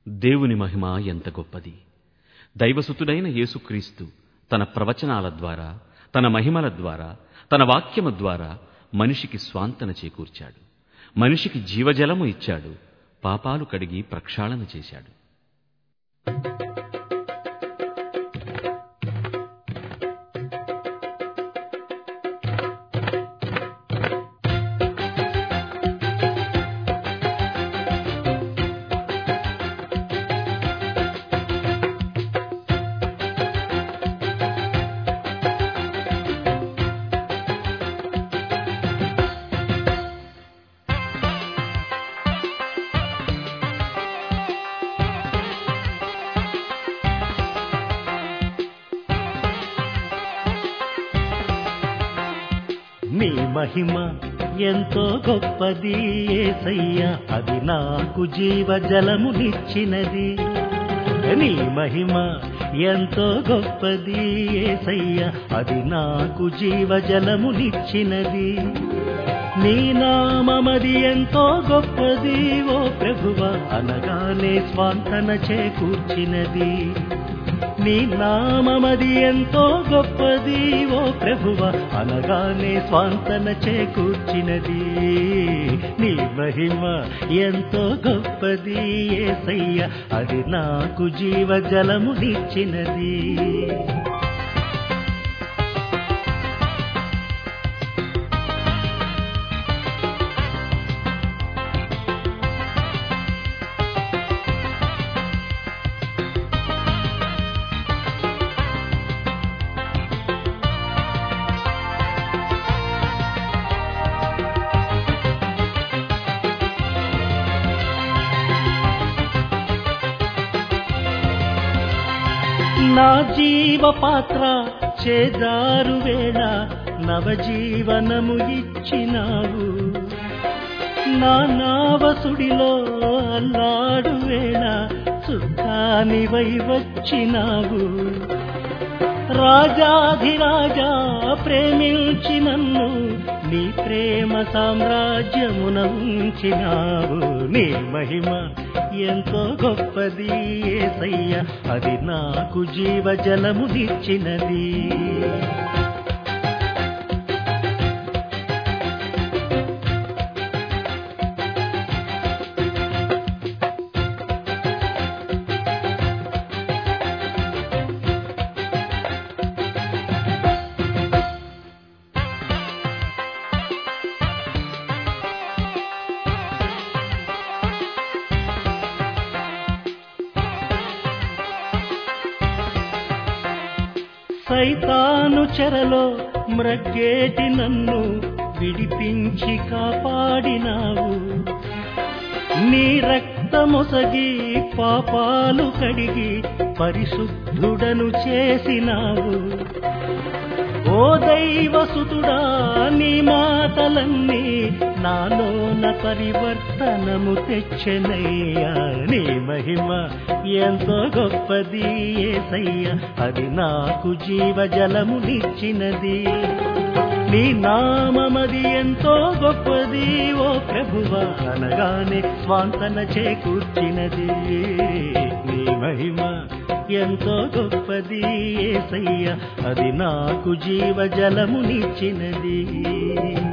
దేవుని మహిమ ఎంత గొప్పది దైవసుతుడైన యేసుక్రీస్తు తన ప్రవచనాల ద్వారా తన మహిమల ద్వారా తన వాక్యము ద్వారా మనిషికి స్వాంతన చేకూర్చాడు మనిషికి జీవజలము ఇచ్చాడు పాపాలు కడిగి ప్రక్షాళన చేశాడు నీ మహిమ ఎంతో గొప్పది ఏసయ్య అది నాకు జీవజలమునిచ్చినది నీ మహిమ ఎంతో గొప్పది ఏసయ్య అది నాకు జీవజలమునిచ్చినది నీ నామమది ఎంతో గొప్పది ఓ ప్రభువ అనగానే స్వాంతన చేకూర్చినది నీ నామమది ఎంతో గొప్పది ఓ ప్రభువ అనగానే స్వాంతన చేకూర్చినది నీ మహిమ ఎంతో గొప్పది ఏసయ్య అది నాకు జీవజలమునిచ్చినది నా జీవ పాత్ర చేదారు వేళ నవజీవనము ఇచ్చినావు నా నావసుడిలో అల్లాడు వేళ సుఖానివై వచ్చినావు రాజాధిరాజా ప్రేమించి నన్ను నీ ప్రేమ సామ్రాజ్యమున ఉంచినావు నీ మహిమ ఎంతో గొప్పది ఏసయ్య అది నాకు జీవజలమునిచ్చినది సైతాను చెరలో మ్రగ్గేటి నన్ను విడిపించి కాపాడినావు నీ రక్తమొసగి పాపాలు కడిగి పరిశుద్ధుడను చేసినావు ఓ దైవసుతుడా నీ మాటలన్నీ నాలోన పరివర్తనము తెచ్చనయ్యా నీ మహిమ ఎంతో గొప్పది ఏసయ్య అది నాకు జీవజలమునిచ్చినది నీ నామమది ఎంతో గొప్పది ఓ ప్రభువ అనగానే స్వాంతన చేకూర్చినది నీ మహిమ ఎంతో గొప్పది ఏసయ్య అది నాకు జీవజలమునిచ్చినది